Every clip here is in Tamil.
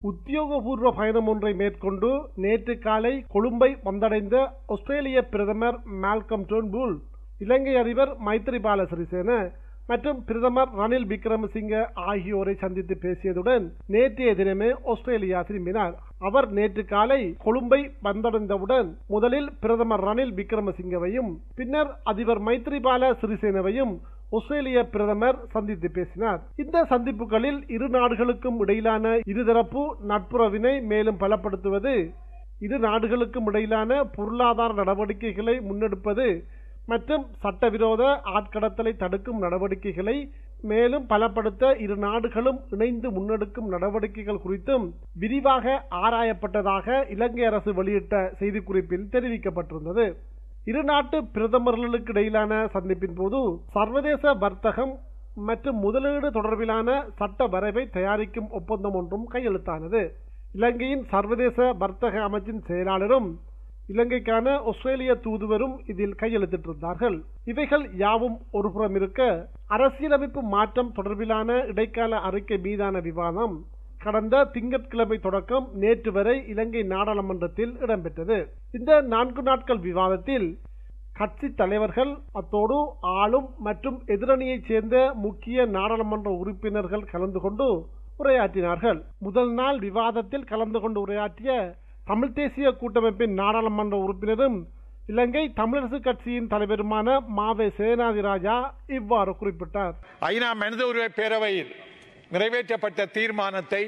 உத்தியோகபூர்வ பயணம் ஒன்றை மேற்கொண்டு நேற்று காலை கொழும்பை வந்தடைந்த ஆஸ்திரேலிய பிரதமர் மால்கம் டோன்புல் இலங்கை அதிபர் மைத்ரிபால சிறிசேன மற்றும் பிரதமர் ரணில் விக்ரமசிங்க ஆகியோரை சந்தித்து பேசியதுடன் நேற்றைய தினமே ஆஸ்திரேலியா திரும்பினார் அவர் நேற்று காலை கொழும்பை வந்தடைந்தவுடன் முதலில் பிரதமர் ரணில் விக்ரமசிங்கவையும் பின்னர் அதிபர் மைத்ரிபால சிறிசேனவையும் ஆஸ்திரேலிய பிரதமர் சந்தித்து பேசினார் இந்த சந்திப்புகளில் இரு நாடுகளுக்கும் இடையிலான இருதரப்பு நட்புறவினை மேலும் பலப்படுத்துவது இரு நாடுகளுக்கும் இடையிலான பொருளாதார நடவடிக்கைகளை முன்னெடுப்பது மற்றும் சட்டவிரோத ஆட்கடத்தலை தடுக்கும் நடவடிக்கைகளை மேலும் பலப்படுத்த இரு நாடுகளும் இணைந்து முன்னெடுக்கும் நடவடிக்கைகள் குறித்தும் விரிவாக ஆராயப்பட்டதாக இலங்கை அரசு வெளியிட்ட செய்திக்குறிப்பில் தெரிவிக்கப்பட்டிருந்தது இரு நாட்டு பிரதமர்களுக்கு இடையிலான சந்திப்பின் போது சர்வதேச வர்த்தகம் மற்றும் முதலீடு தொடர்பிலான சட்ட வரைவை தயாரிக்கும் ஒப்பந்தம் ஒன்றும் கையெழுத்தானது இலங்கையின் சர்வதேச வர்த்தக அமைச்சின் செயலாளரும் இலங்கைக்கான ஆஸ்திரேலிய தூதுவரும் இதில் கையெழுத்திட்டிருந்தார்கள் இவைகள் யாவும் ஒருபுறம் இருக்க அரசியலமைப்பு மாற்றம் தொடர்பிலான இடைக்கால அறிக்கை மீதான விவாதம் கடந்த திங்கட்கிழமை தொடக்கம் நேற்று வரை இலங்கை நாடாளுமன்றத்தில் இடம்பெற்றது இந்த நான்கு நாட்கள் விவாதத்தில் கட்சி தலைவர்கள் அத்தோடு ஆளும் மற்றும் எதிரணியைச் சேர்ந்த முக்கிய நாடாளுமன்ற உறுப்பினர்கள் கலந்து கொண்டு உரையாற்றினார்கள் முதல் நாள் விவாதத்தில் கலந்து கொண்டு உரையாற்றிய தமிழ் தேசிய கூட்டமைப்பின் நாடாளுமன்ற உறுப்பினரும் இலங்கை தமிழரசு கட்சியின் தலைவருமான மாவே சேனாதி ராஜா இவ்வாறு குறிப்பிட்டார் ஐநா மனித உரிமை பேரவையில் நிறைவேற்றப்பட்ட தீர்மானத்தை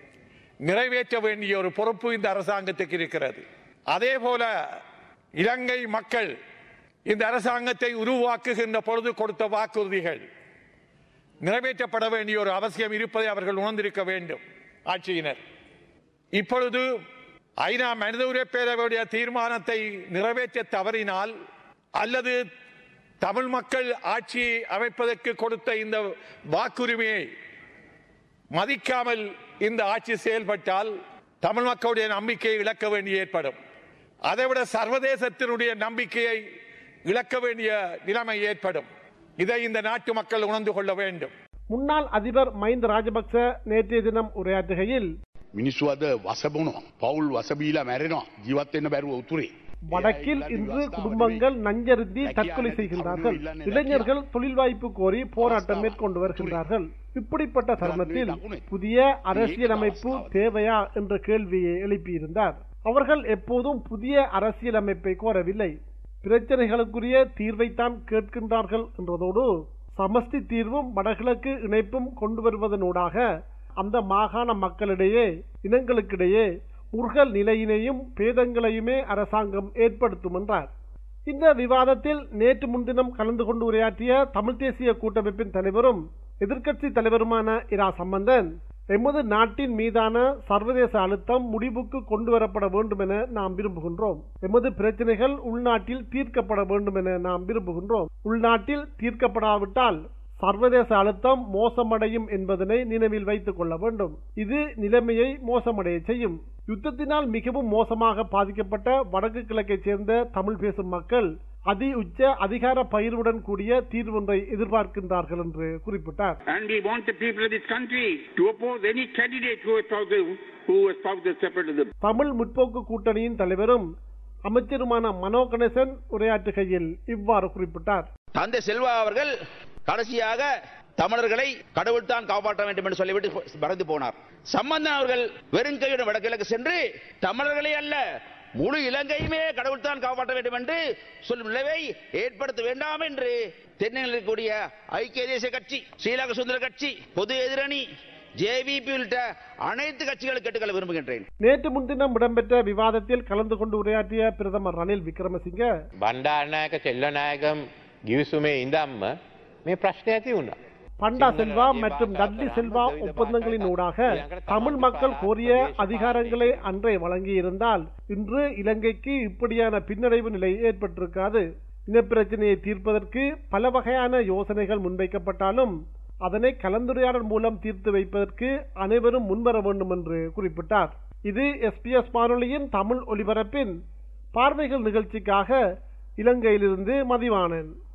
நிறைவேற்ற வேண்டிய ஒரு பொறுப்பு இந்த அரசாங்கத்துக்கு இருக்கிறது அதே போல இலங்கை மக்கள் இந்த அரசாங்கத்தை உருவாக்குகின்ற பொழுது கொடுத்த வாக்குறுதிகள் நிறைவேற்றப்பட வேண்டிய ஒரு அவசியம் இருப்பதை அவர்கள் உணர்ந்திருக்க வேண்டும் ஆட்சியினர் இப்பொழுது ஐநா மனித உரிமை பேரவையுடைய தீர்மானத்தை நிறைவேற்ற தவறினால் அல்லது தமிழ் மக்கள் ஆட்சி அமைப்பதற்கு கொடுத்த இந்த வாக்குரிமையை மதிக்காமல் இந்த ஆட்சி செயல்பட்டால் தமிழ் மக்களுடைய நம்பிக்கையை இழக்க வேண்டிய ஏற்படும் அதைவிட சர்வதேசத்தினுடைய நம்பிக்கையை இழக்க வேண்டிய நிலைமை ஏற்படும் இதை இந்த நாட்டு மக்கள் உணர்ந்து கொள்ள வேண்டும் முன்னாள் அதிபர் மஹிந்த ராஜபக்ச நேற்றைய தினம் உரையாற்றுகையில் මිනිස්සු අද වසබුණවා පවුල් වසබීලා මැරෙනවා ජීවත්වෙන්න බැරුව උතුරේ. வடக்கில் இன்று குடும்பங்கள் நஞ்சருந்தி தற்கொலை செய்கின்றார்கள் இளைஞர்கள் தொழில் வாய்ப்பு கோரி போராட்டம் மேற்கொண்டு வருகின்றார்கள் இப்படிப்பட்ட தருணத்தில் புதிய அரசியலமைப்பு தேவையா என்ற கேள்வியை எழுப்பியிருந்தார் அவர்கள் எப்போதும் புதிய அரசியலமைப்பை கோரவில்லை பிரச்சனைகளுக்குரிய தீர்வைத்தான் கேட்கின்றார்கள் என்றதோடு சமஷ்டி தீர்வும் வடகிழக்கு இணைப்பும் கொண்டு வருவதனூடாக அந்த மாகாண மக்களிடையே இனங்களுக்கிடையே முருகல் நிலையினையும் பேதங்களையுமே அரசாங்கம் ஏற்படுத்தும் என்றார் இந்த விவாதத்தில் நேற்று முன்தினம் கலந்து கொண்டு உரையாற்றிய தமிழ் தேசிய கூட்டமைப்பின் தலைவரும் எதிர்க்கட்சி தலைவருமான இரா சம்பந்தன் எமது நாட்டின் மீதான சர்வதேச அழுத்தம் முடிவுக்கு கொண்டு வரப்பட வேண்டும் என நாம் விரும்புகின்றோம் எமது பிரச்சனைகள் உள்நாட்டில் தீர்க்கப்பட வேண்டும் என நாம் விரும்புகின்றோம் உள்நாட்டில் தீர்க்கப்படாவிட்டால் சர்வதேச அழுத்தம் மோசமடையும் என்பதனை நினைவில் வைத்துக் கொள்ள வேண்டும் இது நிலைமையை மோசமடைய செய்யும் யுத்தத்தினால் மிகவும் மோசமாக பாதிக்கப்பட்ட வடக்கு கிழக்கைச் சேர்ந்த தமிழ் பேசும் மக்கள் அதி உச்ச அதிகார பயிர்வுடன் கூடிய தீர்வொன்றை எதிர்பார்க்கின்றார்கள் என்று குறிப்பிட்டார் And we want the people of this country to oppose any candidate who espouses, who espouses separatism. Tamil முற்போக்கு கூட்டணியின் தலைவரும் அமைச்சருமான மனோ கணேசன் உரையாற்றுகையில் இவ்வாறு குறிப்பிட்டார் தந்தை செல்வா அவர்கள் கடைசியாக தமிழர்களை கடவுள் தான் காப்பாற்ற வேண்டும் என்று சொல்லிவிட்டு மறந்து போனார் சம்பந்தன் அவர்கள் வெறுங்கையுடன் வடகிழக்கு சென்று தமிழர்களே அல்ல முழு இலங்கையுமே கடவுள் தான் காப்பாற்ற வேண்டும் என்று சொல்லும் நிலைவை ஏற்படுத்த வேண்டாம் என்று தென்னில் இருக்கக்கூடிய ஐக்கிய தேசிய கட்சி ஸ்ரீலங்கா சுந்தர கட்சி பொது எதிரணி ஜேவிபி உள்ளிட்ட அனைத்து கட்சிகளும் கேட்டுக்கொள்ள விரும்புகின்றேன் நேற்று முன்தினம் இடம்பெற்ற விவாதத்தில் கலந்து கொண்டு உரையாற்றிய பிரதமர் ரணில் விக்ரமசிங்க බණ්ඩාරනායක සෙල්ලනායකම් ගිවිසුමේ ඉඳම්ම මේ ප්‍රශ්නය ඇති වුණා. பண்டா செல்வா மற்றும் டட்லி செல்வா ஒப்பந்தங்களின் ஊடாக தமிழ் மக்கள் கோரிய அதிகாரங்களை அன்றே வழங்கியிருந்தால் இன்று இலங்கைக்கு இப்படியான பின்னடைவு நிலை ஏற்பட்டிருக்காது இனப்பிரச்சனையை தீர்ப்பதற்கு பல வகையான யோசனைகள் முன்வைக்கப்பட்டாலும் அதனை கலந்துரையாடல் மூலம் தீர்த்து வைப்பதற்கு அனைவரும் முன்வர வேண்டும் என்று குறிப்பிட்டார் இது எஸ்பிஎஸ் வானொலியின் தமிழ் ஒலிபரப்பின் பார்வைகள் நிகழ்ச்சிக்காக இலங்கையிலிருந்து மதிவானன்